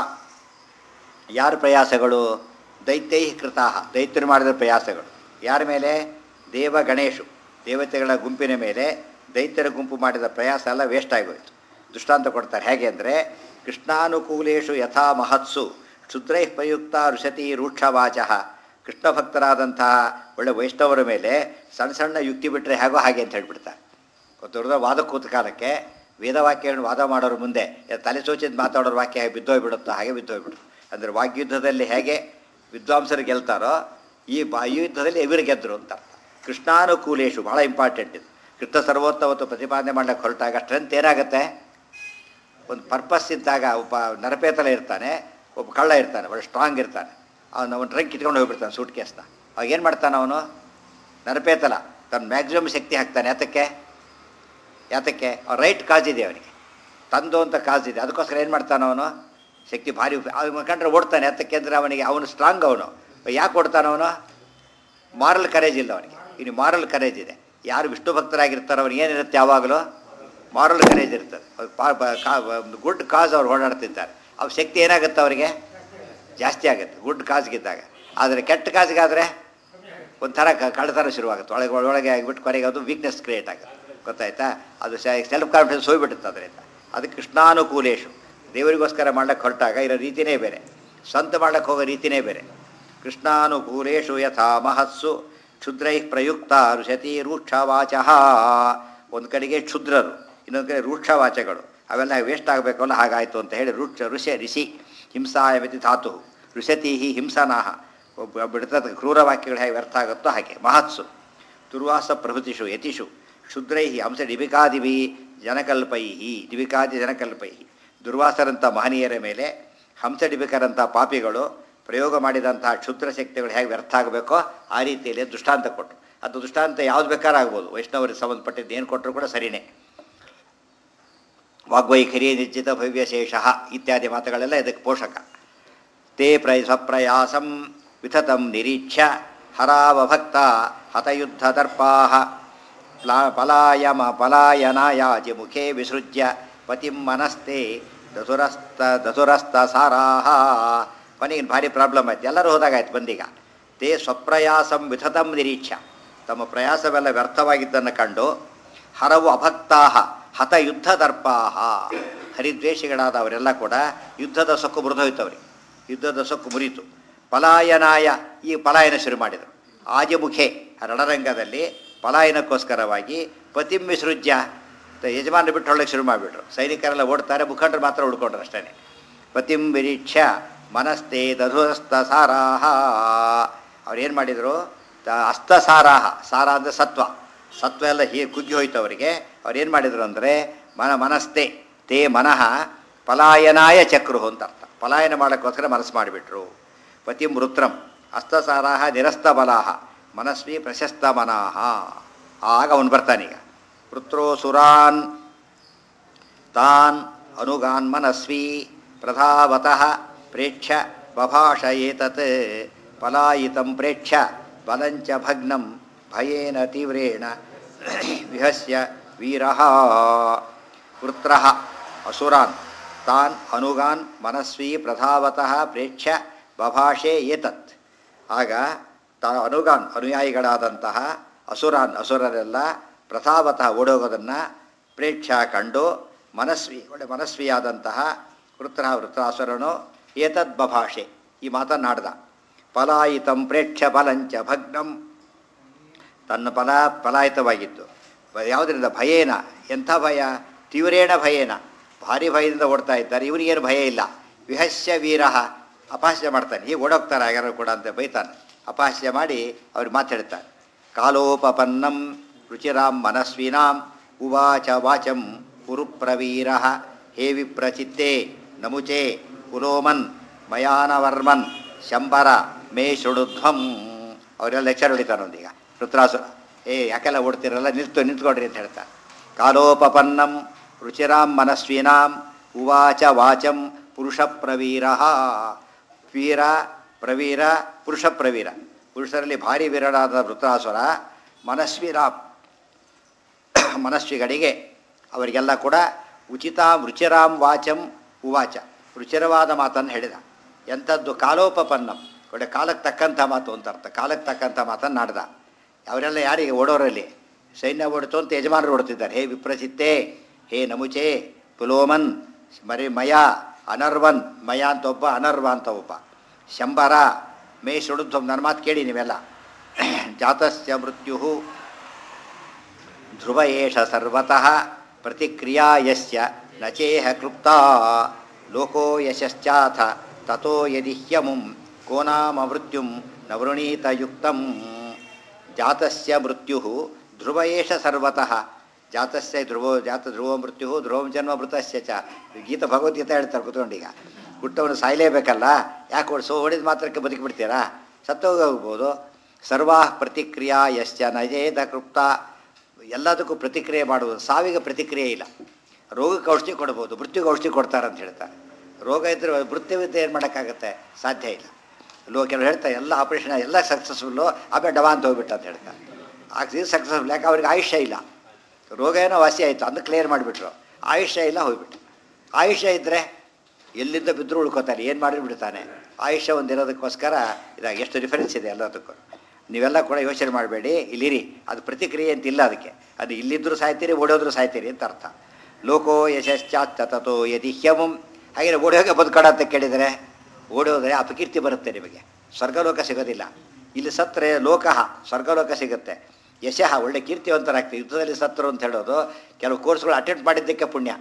ಯಾರ ಪ್ರಯಾಸಗಳು ದೈತ್ಯೈ ಕೃತಾಹ ದೈತ್ಯರು ಮಾಡಿದ ಪ್ರಯಾಸಗಳು ಯಾರ ಮೇಲೆ ದೇವ ಗಣೇಶು ದೇವತೆಗಳ ಗುಂಪಿನ ಮೇಲೆ ದೈತ್ಯರ ಗುಂಪು ಮಾಡಿದ ಪ್ರಯಾಸ ಎಲ್ಲ ವೇಸ್ಟ್ ಆಗೋಯ್ತು ದೃಷ್ಟಾಂತ ಕೊಡ್ತಾರೆ ಹೇಗೆ ಅಂದರೆ ಕೃಷ್ಣಾನುಕೂಲೇಶು ಯಥಾ ಮಹತ್ಸು ಕ್ಷುದ್ರೈ ಪ್ರಯುಕ್ತ ಋಷತಿ ರೂಕ್ಷವಾಚ ಕೃಷ್ಣ ಭಕ್ತರಾದಂತಹ ಒಳ್ಳೆ ವೈಷ್ಣವರ ಮೇಲೆ ಸಣ್ಣ ಸಣ್ಣ ಯುಕ್ತಿ ಬಿಟ್ಟರೆ ಹೇಗೋ ಹಾಗೆ ಅಂತ ಹೇಳ್ಬಿಡ್ತಾರೆ ದೊಡ್ಡ ವಾದ ಕೂತ ಕಾಲಕ್ಕೆ ವೇದವಾಕ್ಯಗಳನ್ನು ವಾದ ಮಾಡೋರ ಮುಂದೆ ಎ- ತಲೆ ಸೋಚಿದ ಮಾತಾಡೋರು ವಾಕ್ಯ ಹೇಗೆ ಬಿದ್ದೋಗ್ಬಿಡುತ್ತೋ ಹಾಗೆ ಬಿದ್ದೋಗ್ಬಿಡುತ್ತೆ ಅಂದರೆ ವಾಗ್ಯುದ್ಧದಲ್ಲಿ ಹೇಗೆ ವಿದ್ವಾಂಸರು ಗೆಲ್ತಾರೋ ಈ ಬಾ ಈ ಯುದ್ಧದಲ್ಲಿ ಇವರು ಗೆದ್ದರು ಅಂತ ಅರ್ಥ ಕೃಷ್ಣಾನುಕೂಲೇಶು ಭಾಳ ಇಂಪಾರ್ಟೆಂಟ್ ಇದು ಕೃಷ್ಣ ಸರ್ವೋತ್ತಮತ್ತು ಪ್ರತಿಪಾದನೆ ಮಾಡ್ಲಿಕ್ಕೆ ಹೊರಟಾಗ ಸ್ಟ್ರೆಂತ್ ಏನಾಗುತ್ತೆ ಒಂದು ಪರ್ಪಸ್ ಇದ್ದಾಗ ಒಬ್ಬ ನರಪೇತಲ ಇರ್ತಾನೆ ಒಬ್ಬ ಕಳ್ಳ ಇರ್ತಾನೆ ಒಳ್ಳೆ ಸ್ಟ್ರಾಂಗ್ ಇರ್ತಾನೆ ಅವನು ಅವನು ಟ್ರಂಕ್ ಕಿತ್ಕೊಂಡು ಹೋಗ್ಬಿಡ್ತಾನೆ ಸೂಟ್ ಕೇಸ್ನ ಅವಾಗ ಏನು ಮಾಡ್ತಾನೆ ಅವನು ನರಪೇತಲ ತನ್ನ ಮ್ಯಾಕ್ಸಿಮಮ್ ಶಕ್ತಿ ಹಾಕ್ತಾನೆ ಯಾತಕ್ಕೆ ಯಾತಕ್ಕೆ ಅವ್ನು ರೈಟ್ ಕಾಜ್ ಇದೆ ಅವನಿಗೆ ತಂದು ಅಂತ ಕಾಜ್ ಇದೆ ಅದಕ್ಕೋಸ್ಕರ ಏನು ಮಾಡ್ತಾನೆ ಅವನು ಶಕ್ತಿ ಭಾರಿ ಅವ್ನು ಕಂಡ್ರೆ ಓಡ್ತಾನೆ ಯಾತಕ್ಕೆ ಅಂದರೆ ಅವನಿಗೆ ಅವನು ಸ್ಟ್ರಾಂಗ್ ಅವನು ಯಾಕೆ ಓಡ್ತಾನೆ ಅವನು ಮಾರಲ್ ಕರೇಜ್ ಇಲ್ಲ ಅವನಿಗೆ ಇನ್ನು ಮಾರಲ್ ಕರೇಜ್ ಇದೆ ಯಾರು ವಿಷ್ಣು ಭಕ್ತರಾಗಿರ್ತಾರೋ ಅವ್ರಿಗೆ ಏನಿರುತ್ತೆ ಯಾವಾಗಲೂ ಮಾರಲ್ ಕರೇಜ್ ಇರ್ತದೆ ಗುಡ್ ಕಾಸ್ ಅವ್ರು ಓಡಾಡ್ತಿದ್ದಾರೆ ಅವ್ರ ಶಕ್ತಿ ಏನಾಗುತ್ತೆ ಅವರಿಗೆ ಜಾಸ್ತಿ ಆಗುತ್ತೆ ಗುಡ್ ಕಾಸ್ಗಿದ್ದಾಗ ಆದರೆ ಕೆಟ್ಟ ಕಾಸ್ಗಾದರೆ ಒಂಥರ ಕ- ಕಳ್ಳತನ ಶುರುವಾಗುತ್ತೆ ಒಳಗೆ ಒಳಗೆ ಆಗಿಬಿಟ್ಟು ಕೊನೆಗೆ ಅದು ವೀಕ್ನೆಸ್ ಕ್ರಿಯೇಟ್ ಆಗುತ್ತೆ ಗೊತ್ತಾಯ್ತಾ ಅದು ಸೆಲ್ಫ್ ಕಾನ್ಫಿಡೆನ್ಸ್ ಹೋಗ್ಬಿಡುತ್ತೆ ಅದರಿಂದ ಅದು ಕೃಷ್ಣಾನುಕೂಲೇಶು ದೇವರಿಗೋಸ್ಕರ ಮಾಡ್ಲಿಕ್ಕೆ ಹೊರಟಾಗ ಇರೋ ರೀತಿನೇ ಬೇರೆ ಸ್ವಂತ ಮಾಡ್ಲಿಕ್ಕೆ ಹೋಗೋ ರೀತಿನೇ ಬೇರೆ ಕೃಷ್ಣಾನುಕೂಲೇಶು ಯಥಾ ಮಹಸ್ಸು ಕ್ಷುದ್ರೈ ಪ್ರಯುಕ್ತ ಋಷತಿ ರೂಕ್ಷವಾಚ ಒಂದು ಕಡೆಗೆ ಕ್ಷುದ್ರರು ಇನ್ನೊಂದು ಕಡೆ ರೂಕ್ಷವಾಚಗಳು ಅವೆಲ್ಲ ವೇಸ್ಟ್ ಆಗಬೇಕಲ್ಲ ಹಾಗಾಯಿತು ಅಂತ ಹೇಳಿ ರುಕ್ಷ ಋಷ ಋಷಿ ಹಿಂಸಾಯಮಿತಿ ಧಾತು ಋಷತಿ ಹಿಂಸನಾಹ ಒಬ್ಬ ಬಿಡ್ತದ ಕ್ರೂರ ವಾಕ್ಯಗಳು ಹೇಗೆ ವ್ಯರ್ಥ ಆಗುತ್ತೋ ಹಾಗೆ ಮಹತ್ಸು ದುರ್ವಾಸ ಪ್ರಭೃತಿಷು ಯತಿಷು ಕ್ಷುದ್ರೈ ಹಂಸ ಡಿಬಿಕಾದಿಭಿ ಜನಕಲ್ಪೈ ಡಿಬಿಕಾದಿ ಜನಕಲ್ಪೈ ದುರ್ವಾಸರಂಥ ಮಹನೀಯರ ಮೇಲೆ ಹಂಸ ಡಿಬಿಕರಂಥ ಪಾಪಿಗಳು ಪ್ರಯೋಗ ಮಾಡಿದಂತಹ ಕ್ಷುದ್ರ ಶಕ್ತಿಗಳು ಹೇಗೆ ವ್ಯರ್ಥ ಆಗಬೇಕೋ ಆ ರೀತಿಯಲ್ಲಿ ದೃಷ್ಟಾಂತ ಕೊಟ್ಟರು ಅದು ದೃಷ್ಟಾಂತ ಯಾವ್ದು ಬೇಕಾದ್ರೂ ಆಗ್ಬೋದು ವೈಷ್ಣವರಿಗೆ ಸಂಬಂಧಪಟ್ಟಿದ್ದು ಏನು ಕೊಟ್ಟರು ಕೂಡ ಸರಿಯೇ ವಾಗ್ವೈಖರಿ ನಿಶ್ಚಿತ ಭವ್ಯಶೇಷ ಇತ್ಯಾದಿ ಮಾತುಗಳೆಲ್ಲ ಇದಕ್ಕೆ ಪೋಷಕ ತೇ ಪ್ರಯ ಸ್ವಪ್ರಯಾಸಂ ವಿಥತಂ ನಿರೀಕ್ಷ್ಯ ಹರಾವಭಕ್ತ ಹತಯುದ್ಧದರ್ಪಾ ಪ್ಲಾ ಪಲಾಯಮ ಪಲಾಯನಾಯಾಜಿ ಮುಖೇ ವಿಸೃಜ್ಯ ಪತಿಂ ಮನಸ್ತೆ ದಸುರಸ್ತ ದಸುರಸ್ತ ಸಾರಾಹ ಕೊನೆಗೆ ಭಾರಿ ಪ್ರಾಬ್ಲಮ್ ಆಯ್ತು ಎಲ್ಲರೂ ಹೋದಾಗಾಯ್ತು ಬಂದೀಗ ತೇ ಸ್ವಪ್ರಯಾಸಂ ವಿಥತಂ ನಿರೀಕ್ಷ್ಯ ತಮ್ಮ ಪ್ರಯಾಸವೆಲ್ಲ ವ್ಯರ್ಥವಾಗಿದ್ದನ್ನು ಕಂಡು ಹರವು ಅಭಕ್ತಾಹ ಹತ ಯುದ್ಧ ದರ್ಪಾಹ ಹರಿದ್ವೇಷಿಗಳಾದ ಅವರೆಲ್ಲ ಕೂಡ ಯುದ್ಧದ ಸೊಕ್ಕು ಮುರಿದೋಯ್ತು ಅವರಿಗೆ ಯುದ್ಧದ ಸೊಕ್ಕು ಮುರಿತು ಪಲಾಯನಾಯ ಈ ಪಲಾಯನ ಶುರು ಮಾಡಿದರು ಆಜಮುಖೆ ರಣರಂಗದಲ್ಲಿ ಪಲಾಯನಕ್ಕೋಸ್ಕರವಾಗಿ ಪತಿಂ ವಿಸೃಜ್ಯ ತ- ಯಜಮಾನ ಬಿಟ್ಟು ಹೊಳ್ಳಕ್ಕೆ ಶುರು ಮಾಡಿಬಿಟ್ರು ಸೈನಿಕರೆಲ್ಲ ಓಡ್ತಾರೆ ಮುಖಂಡರು ಮಾತ್ರ ಉಳ್ಕೊಂಡ್ರು ಅಷ್ಟೇ ಪತಿಂ ವಿರೀಕ್ಷ್ಯ ಮನಸ್ತೆ ದಧುಸ್ತ ಸಾರಾಹ ಅವ್ರೇನು ಮಾಡಿದರು ತ ಅಸ್ತ ಸಾರಾಹ ಸಾರ ಅಂದರೆ ಸತ್ವ ಸತ್ವ ಎಲ್ಲ ಹೀ ಕುಗ್ಗಿ ಹೋಯ್ತು ಅವರಿಗೆ ಅವ್ರೇನು ಮಾಡಿದರು ಅಂದರೆ ಮನ ಮನಸ್ತೆ ತೇ ಮನಃ ಪಲಾಯನಾಯ ಚಕ್ರು ಅಂತ ಅರ್ಥ ಪಲಾಯನ ಮಾಡೋಕ್ಕೋಸ್ಕರ ಮನಸ್ಸು ಮಾಡಿಬಿಟ್ರು ಪತಿಂ ವೃತ್ರಂ ಅಸ್ತಸಾರಾಹ ನಿರಸ್ತ ಬಲಾಹ ಮನಸ್ವಿ ಪ್ರಶಸ್ತ ಮನಾಹ ಆಗ ಅವನು ಬರ್ತಾನೀಗ ವೃತ್ರೋ ಸುರಾನ್ ತಾನ್ ಅನುಗಾನ್ ಮನಸ್ವಿ ಪ್ರಧಾವತಃ ಪ್ರೇಕ್ಷ್ಯ ಬಭಾಷ ಏತತ್ ಪಲಾಯಿತಂ ಪ್ರೇಕ್ಷ್ಯ ಬಲಂಚ ಭಗ್ನಂ ಭಯೇನ ತೀವ್ರೇಣ ವಿಹಸ್ಯ ವೀರಃ ವೃತ್ರಃ ಅಸುರಾನ್ ತಾನ್ ಅನುಗಾನ್ ಮನಸ್ವಿ ಪ್ರಧಾವತಃ ಪ್ರೇಕ್ಷ್ಯ ಬಭಾಷೆ ಏತತ್ ಆಗ ತಾ ಅನುಗಾನ್ ಅನುಯಾಯಿಗಳಾದಂತಹ ಅಸುರಾನ್ ಅಸುರರೆಲ್ಲ ಪ್ರಥಾವತಃ ಓಡೋಗೋದನ್ನು ಪ್ರೇಕ್ಷ ಕಂಡು ಮನಸ್ವಿ ಒಳ್ಳೆ ಮನಸ್ವಿಯಾದಂತಹ ವೃತ್ರ ವೃತ್ರಾಸುರನು ಏತದ್ ಬಭಾಷೆ ಈ ಮಾತನ್ನಾಡ್ದ ಪಲಾಯಿತಂ ಪ್ರೇಕ್ಷ ಬಲಂಚ ಭಗ್ನಂ ತನ್ನ ಫಲ ಫಲಾಯಿತವಾಗಿತ್ತು ಬ- ಯಾವುದರಿಂದ ಭಯೇನ ಎಂಥ ಭಯ ತೀವ್ರೇಣ ಭಯೇನ ಭಾರಿ ಭಯದಿಂದ ಓಡ್ತಾ ಇದ್ದಾರೆ ಇವರಿಗೇನು ಭಯ ಇಲ್ಲ ವಿಹಸ್ಯ ವೀರ ಅಪಹಾಸ್ಯ ಮಾಡ್ತಾನೆ ಹೀಗೆ ಓಡೋಗ್ತಾರೆ ಯಾರು ಕೂಡ ಅಂತ ಬೈತಾನೆ ಅಪಹಾಸ್ಯ ಮಾಡಿ ಅವ್ರಿಗೆ ಮಾತಾಡ್ತಾನೆ ಕಾಲೋಪಪನ್ನಂ ರುಚಿರಾಂ ಮನಸ್ವಿನಾಂ ಉವಾಚ ವಾಚಂ ಕುರುಪ್ರವೀರ ಹೇ ವಿಪ್ರಚಿತ್ತೆ ನಮುಚೆ ಕುಲೋಮನ್ ಮಯಾನವರ್ಮನ್ ಶಂಬರ ಮೇ ಶೃಣುಧ್ವಂ ಅವರೆಲ್ಲ ಲೆಕ್ಚರ್ ಹೊಡಿತಾರೆ ಒಂದೀಗ ರುದ್ರಾಸುರ ಏ ಯಾಕೆಲ್ಲ ಓಡ್ತಿರಲ್ಲ ನಿಲ್ತು ನಿಂತ್ಕೊಡ್ರಿ ಅಂತ ಹೇಳ್ತಾರೆ ಕಾಲೋಪಪನ್ನಂ ರುಚಿರಾಂ ಮನಸ್ವಿನಾಂ ಉವಾಚ ವಾಚಂ ಪುರುಷ ಪ್ರವೀರ ವೀರ ಪ್ರವೀರ ಪುರುಷ ಪ್ರವೀರ ಪುರುಷರಲ್ಲಿ ಭಾರಿ ವೀರನಾದ ವೃತ್ರಾಸುರ ಮನಸ್ವಿರ ಮನಸ್ವಿಗಳಿಗೆ ಅವರಿಗೆಲ್ಲ ಕೂಡ ಉಚಿತ ರುಚಿರಾಂ ವಾಚಂ ಉವಾಚ ರುಚಿರವಾದ ಮಾತನ್ನು ಹೇಳಿದ ಎಂಥದ್ದು ಕಾಲೋಪಪನ್ನಂ ಒಳ್ಳೆ ಕಾಲಕ್ಕೆ ತಕ್ಕಂಥ ಮಾತು ಅಂತ ಅರ್ಥ ಕಾಲಕ್ಕೆ ತಕ್ಕಂಥ ಮಾತನ್ನು ನಾಡ್ದ ಅವರೆಲ್ಲ ಯಾರಿಗೆ ಓಡೋರಲ್ಲಿ ಸೈನ್ಯ ಓಡಿತು ಅಂತ ಯಜಮಾನರು ಓಡ್ತಿದ್ದಾರೆ ಹೇ ವಿಪ್ರಚಿತ್ತೆ ಹೇ ನಮುಚೆ ಪುಲೋಮನ್ ಮರಿ ಮಯ ಅನರ್ವನ್ ಮಯ ಅಂತ ಒಬ್ಬ ಅನರ್ವ ಅಂತ ಒಬ್ಬ ಶಂಬರ ಮೇ ಶುಡುಧ್ವಂ ನನ್ನ ಮಾತು ಕೇಳಿ ನೀವೆಲ್ಲ ಜಾತಸ್ಯ ಮೃತ್ಯು ಧ್ರುವ ಏಷ ಸರ್ವತಃ ಪ್ರತಿಕ್ರಿಯಾ ಯಸ್ಯ ನಚೇಹ ಕೃಪ್ತಾ ಲೋಕೋ ಯಶಶ್ಚಾಥ ತಥೋ ಯದಿ ಹ್ಯಮುಂ ಕೋ ನಾಮ ಮೃತ್ಯುಂ ನ ವೃಣೀತ ಯುಕ್ತಂ ಜಾತಸ್ಯ ಮೃತ್ಯು ಧ್ರುವ ಏಷ ಸರ್ವತಃ ಜಾತಸ್ಯ ಧ್ರುವೋ ಜಾತ ಧ್ರುವ ಮೃತ್ಯು ಧ್ರುವಂ ಜನ್ಮ ಮೃತಸ್ಯ ಚ ಗೀತ ಭಗವದ್ಗೀತೆ ಹೇಳ್ತಾರೆ ಕುತ್ಕೊಂಡೀಗ ಹುಟ್ಟವನು ಸಾಯಲೇಬೇಕಲ್ಲ ಯಾಕೆ ಓಡಿಸೋ ಓಡಿದ ಮಾತ್ರಕ್ಕೆ ಬದುಕಿಬಿಡ್ತೀರಾ ಸತ್ತೋಗ್ಬೋದು ಸರ್ವಾ ಪ್ರತಿಕ್ರಿಯಾ ಯಶ್ಚ ನಜೇದ ಕೃಪ್ತ ಎಲ್ಲದಕ್ಕೂ ಪ್ರತಿಕ್ರಿಯೆ ಮಾಡುವುದು ಸಾವಿಗೆ ಪ್ರತಿಕ್ರಿಯೆ ಇಲ್ಲ ರೋಗಕ್ಕೆ ಔಷಧಿ ಕೊಡ್ಬೋದು ಮೃತ್ಯುಗೆ ಔಷಧಿ ಕೊಡ್ತಾರೆ ಅಂತ ಹೇಳ್ತಾರೆ ರೋಗ ಇದ್ದರೆ ಮೃತ್ಯುವಿದ್ದೆ ಏನು ಮಾಡೋಕ್ಕಾಗತ್ತೆ ಸಾಧ್ಯ ಇಲ್ಲ ಲೋ ಕೆಲವರು ಹೇಳ್ತಾರೆ ಎಲ್ಲ ಆಪರೇಷನ್ ಎಲ್ಲ ಸಕ್ಸಸ್ಫುಲ್ಲು ಆಮೇಲೆ ಡವಾ ಅಂತ ಹೋಗ್ಬಿಟ್ಟು ಅಂತ ಹೇಳ್ತಾರೆ ಆಕ್ಸಿಜನ್ ಸಕ್ಸಸ್ಫುಲ್ ಯಾಕೆ ಅವ್ರಿಗೆ ಆಯುಷ್ಯ ಇಲ್ಲ ರೋಗ ಏನೋ ವಾಸಿ ಆಯಿತು ಅದನ್ನು ಕ್ಲಿಯರ್ ಮಾಡಿಬಿಟ್ರು ಆಯುಷ್ಯ ಇಲ್ಲ ಹೋಗ್ಬಿಟ್ಟು ಆಯುಷ್ಯ ಇದ್ದರೆ ಎಲ್ಲಿಂದ ಬಿದ್ದರೂ ಉಳ್ಕೋತಾರೆ ಏನು ಮಾಡಿ ಬಿಡ್ತಾನೆ ಆಯುಷ್ಯ ಒಂದಿರೋದಕ್ಕೋಸ್ಕರ ಇದಾಗ ಎಷ್ಟು ಡಿಫರೆನ್ಸ್ ಇದೆ ಎಲ್ಲದಕ್ಕೂ ನೀವೆಲ್ಲ ಕೂಡ ಯೋಚನೆ ಮಾಡಬೇಡಿ ಇಲ್ಲಿರಿ ಅದು ಪ್ರತಿಕ್ರಿಯೆ ಅಂತ ಇಲ್ಲ ಅದಕ್ಕೆ ಅದು ಇಲ್ಲಿದ್ದರೂ ಸಾಯ್ತೀರಿ ಓಡೋದ್ರೂ ಸಾಯ್ತೀರಿ ಅಂತ ಅರ್ಥ ಲೋಕೋ ಯಶಶ್ಚಾತ್ ತತೋ ಯದಿ ಹ್ಯಮಂ ಹಾಗೆ ಓಡೋಗೆ ಬದುಕಡ ಅಂತ ಕೇಳಿದರೆ ಓಡೋದ್ರೆ ಅಪಕೀರ್ತಿ ಬರುತ್ತೆ ನಿಮಗೆ ಸ್ವರ್ಗಲೋಕ ಸಿಗೋದಿಲ್ಲ ಇಲ್ಲಿ ಸತ್ತರೆ ಲೋಕಃ ಸ್ವರ್ಗಲೋಕ ಸಿಗುತ್ತೆ ಯಶಃ ಒಳ್ಳೆ ಕೀರ್ತಿವಂತರಾಗ್ತೀವಿ ಯುದ್ಧದಲ್ಲಿ ಸತ್ತರು ಅಂತ ಹೇಳೋದು ಕೆಲವು ಕೋರ್ಸ್ಗಳು ಅಟೆಂಡ್ ಮಾಡಿದ್ದಕ್ಕೆ ಪುಣ್ಯ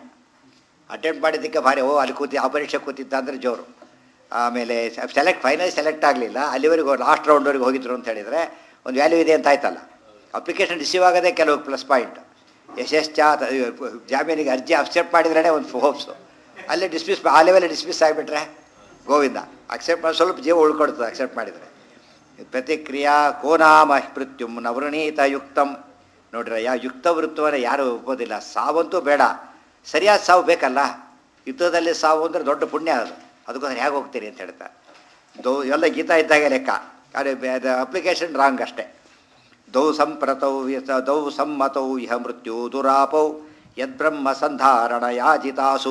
ಅಟೆಂಡ್ ಮಾಡಿದ್ದಕ್ಕೆ ಭಾರಿ ಓ ಅಲ್ಲಿ ಕೂತಿ ಆ ಪರೀಕ್ಷೆ ಕೂತಿದ್ದ ಅಂದರೆ ಜೋರು ಆಮೇಲೆ ಸೆಲೆಕ್ಟ್ ಫೈನಲ್ ಸೆಲೆಕ್ಟ್ ಆಗಲಿಲ್ಲ ಅಲ್ಲಿವರೆಗೂ ಲಾಸ್ಟ್ ರೌಂಡ್ವರೆಗೆ ಹೋಗಿದ್ರು ಅಂತ ಹೇಳಿದರೆ ಒಂದು ವ್ಯಾಲ್ಯೂ ಇದೆ ಅಂತ ಆಯ್ತಲ್ಲ ಅಪ್ಲಿಕೇಶನ್ ರಿಸೀವ್ ಆಗೋದೇ ಕೆಲವು ಪ್ಲಸ್ ಪಾಯಿಂಟ್ ಯಶಶ್ಚ ಜಾಮೀನಿಗೆ ಅರ್ಜಿ ಅಕ್ಸೆಪ್ಟ್ ಮಾಡಿದ್ರೇ ಒಂದು ಹೋಪ್ಸು ಅಲ್ಲೇ ಡಿಸ್ಮಿಸ್ ಆ ಲೆವೆಲ್ ಡಿಸ್ಮಿಸ್ ಆಗಿಬಿಟ್ರೆ ಗೋವಿಂದ ಅಕ್ಸೆಪ್ಟ್ ಮಾಡಿ ಸ್ವಲ್ಪ ಜೀವ ಉಳ್ಕೊಡ್ತದೆ ಅಕ್ಸೆಪ್ಟ್ ಮಾಡಿದರೆ ಪ್ರತಿಕ್ರಿಯಾ ಕೋನಾಮ ಮೃತ್ಯುಂ ನವೃಣೀತ ಯುಕ್ತಂ ನೋಡ್ರಿ ಯಾವ ಯುಕ್ತ ವೃತ್ತವನ್ನು ಯಾರು ಒಪ್ಪೋದಿಲ್ಲ ಸಾವಂತೂ ಬೇಡ ಸರಿಯಾದ ಸಾವು ಬೇಕಲ್ಲ ಯುದ್ಧದಲ್ಲಿ ಸಾವು ಅಂದರೆ ದೊಡ್ಡ ಪುಣ್ಯ ಅದು ಅದಕ್ಕೋಸ್ಕರ ಹೇಗೆ ಹೋಗ್ತೀರಿ ಅಂತ ಹೇಳ್ತಾರೆ ದೌ ಎಲ್ಲ ಗೀತಾ ಇದ್ದಾಗೆ ಲೆಕ್ಕ ಆದರೆ ಅಪ್ಲಿಕೇಶನ್ ರಾಂಗ್ ಅಷ್ಟೇ ದೌ ಸಂಪ್ರತೌ ಯತ- ದೌ ಸಮ್ಮತೌ ಇಹ ಮೃತ್ಯು ದುರಾಪೌ ಯದ್ಬ್ರಹ್ಮ ಸಂಧಾರಣ ಯಾಜಿತಾಸು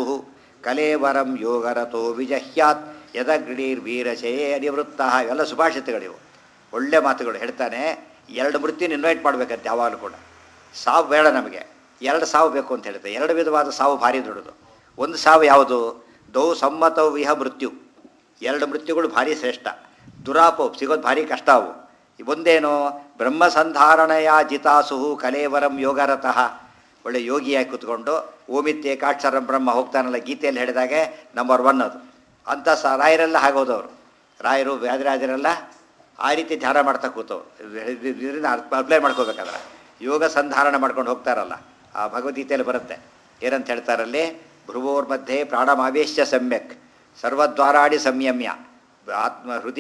ಕಲೇವರಂ ಯೋಗರತೋ ವಿಜಹ್ಯಾತ್ ಯದಗ್ರೀರ್ವೀರಶೇ ಅನಿವೃತ್ತ ಇವೆಲ್ಲ ಸುಭಾಷಿತಗಳಿವು ಒಳ್ಳೆ ಮಾತುಗಳು ಹೇಳ್ತಾನೆ ಎರಡು ಮೃತ್ಯುನ ಇನ್ವೈಟ್ ಮಾಡಬೇಕಂತೆ ಯಾವಾಗಲೂ ಕೂಡ ಸಾವು ಬೇಡ ನಮಗೆ ಎರಡು ಸಾವು ಬೇಕು ಅಂತ ಹೇಳ್ತಾರೆ ಎರಡು ವಿಧವಾದ ಸಾವು ಭಾರಿ ದೊಡ್ಡದು ಒಂದು ಸಾವು ಯಾವುದು ದೌ ಸಮ್ಮತೌ ಇಹ ಮೃತ್ಯು ಎರಡು ಮೃತ್ಯುಗಳು ಭಾರಿ ಶ್ರೇಷ್ಠ ದುರಾಪೋ ಸಿಗೋದು ಭಾರಿ ಕಷ್ಟ ಅವು ಒಂದೇನು ಬ್ರಹ್ಮ ಸಂಧಾರಣೆಯ ಜಿತಾಸು ಕಲೇವರಂ ಯೋಗರತಃ ಒಳ್ಳೆ ಯೋಗಿಯಾಗಿ ಕೂತ್ಕೊಂಡು ಓಮಿತ್ಯೆ ಕಾಕ್ಷರಂ ಬ್ರಹ್ಮ ಹೋಗ್ತಾನಲ್ಲ ಗೀತೆಯಲ್ಲಿ ಹೇಳಿದಾಗೆ ನಂಬರ್ ಒನ್ ಅದು ಅಂಥ ಸ ರಾಯರೆಲ್ಲ ಹಾಗೋದವರು ರಾಯರು ವ್ಯಾಧಿರಾಜರೆಲ್ಲ ಆ ರೀತಿ ಧ್ಯಾನ ಮಾಡ್ತಾ ಕೂತವ್ರು ಇದರಿಂದ ಅಪ್ಲೈ ಮಾಡ್ಕೋಬೇಕಾದ್ರೆ ಯೋಗ ಸಂಧಾರಣ ಮಾಡ್ಕೊಂಡು ಹೋಗ್ತಾರಲ್ಲ ಆ ಭಗವದ್ಗೀತೆಯಲ್ಲಿ ಬರುತ್ತೆ ಏನಂತ ಹೇಳ್ತಾರಲ್ಲಿ ಭ್ರುವೋರ್ ಮಧ್ಯೆ ಪ್ರಾಣಮಾವೇಶ್ಯ ಸಮ್ಯಕ್ ಸರ್ವದ್ವಾರಾಡಿ ಸಂಯಮ್ಯ ಆತ್ಮ ಹೃದಯ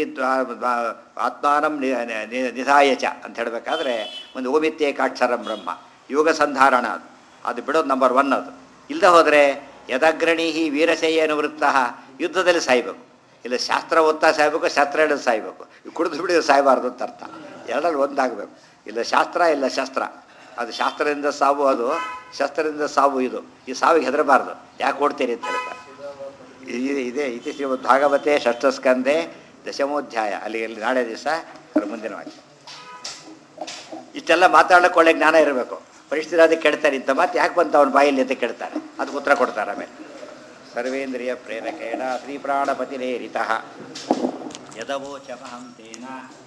ಆತ್ಮಾನಂ ನಿ- ನಿ- ನಿಧಾಯ ಚ ಅಂತ ಹೇಳಬೇಕಾದ್ರೆ ಒಂದು ಓಮಿತ್ಯೆ ಕಾಕ್ಷರಂ ಬ್ರಹ್ಮ ಯೋಗ ಸಂಧಾರಣ ಅದು ಅದು ಬಿಡೋದು ನಂಬರ್ ಒನ್ ಅದು ಇಲ್ಲದೆ ಹೋದರೆ ಯದಗ್ರಣೀಹಿ ವೀರಶಯ್ಯನ ವೃತ್ತ ಯುದ್ಧದಲ್ಲಿ ಸಾಯ್ಬೇಕು ಇಲ್ಲ ಶಾಸ್ತ್ರ ಓದ್ತಾ ಸಾಯ್ಬೇಕು ಶಾಸ್ತ್ರ ಹೇಳೋದು ಸಾಯ್ಬೇಕು ಕುಡಿದು ಬಿಡಿದು ಸಾಯಬಾರ್ದು ಅಂತ ಅರ್ಥ ಎರಡರಲ್ಲಿ ಒಂದಾಗಬೇಕು ಇಲ್ಲ ಶಾಸ್ತ್ರ ಇಲ್ಲ ಶಸ್ತ್ರ ಅದು ಶಾಸ್ತ್ರದಿಂದ ಸಾವು ಅದು ಶಸ್ತ್ರದಿಂದ ಸಾವು ಇದು ಈ ಸಾವಿಗೆ ಹೆದರಬಾರ್ದು ಯಾಕೆ ಓಡ್ತೀರಿ ಅಂತ ಹೇಳ್ತಾರೆ ಇದೆ ಇದೆ ಇತಿ ಶ್ರೀಮದ್ ಭಾಗವತೆ ಷಷ್ಠಸ್ಕಂದೆ ದಶಮೋಧ್ಯಾಯ ಅಲ್ಲಿ ಅಲ್ಲಿ ನಾಳೆ ದಿವಸ ಅದ್ರ ಮುಂದಿನ ವಾಕ್ಯ ಇಷ್ಟೆಲ್ಲ ಮಾತಾಡೋಕೆ ಒಳ್ಳೆ ಜ್ಞಾನ ಇರಬೇಕು ಪರಿಸ್ಥಿತಿ ಅದಕ್ಕೆ ಕೆಡ್ತಾರೆ ಇಂಥ ಮಾತು ಯಾಕೆ ಬಂತು ಅವನ ಬಾಯಲ್ಲಿ ಅಂತ ಕೇಳ್ತಾರೆ ಅದಕ್ಕೆ ಉತ್ತರ ಕೊಡ್ತಾರೆ ಆಮೇಲೆ ಸರ್ವೇಂದ್ರಿಯ ಪ್ರೇರಕೇಣ ಶ್ರೀ ಪ್ರಾಣಪತಿರೇರಿತ ಯದವೋಚಮಹಂ ತೇನ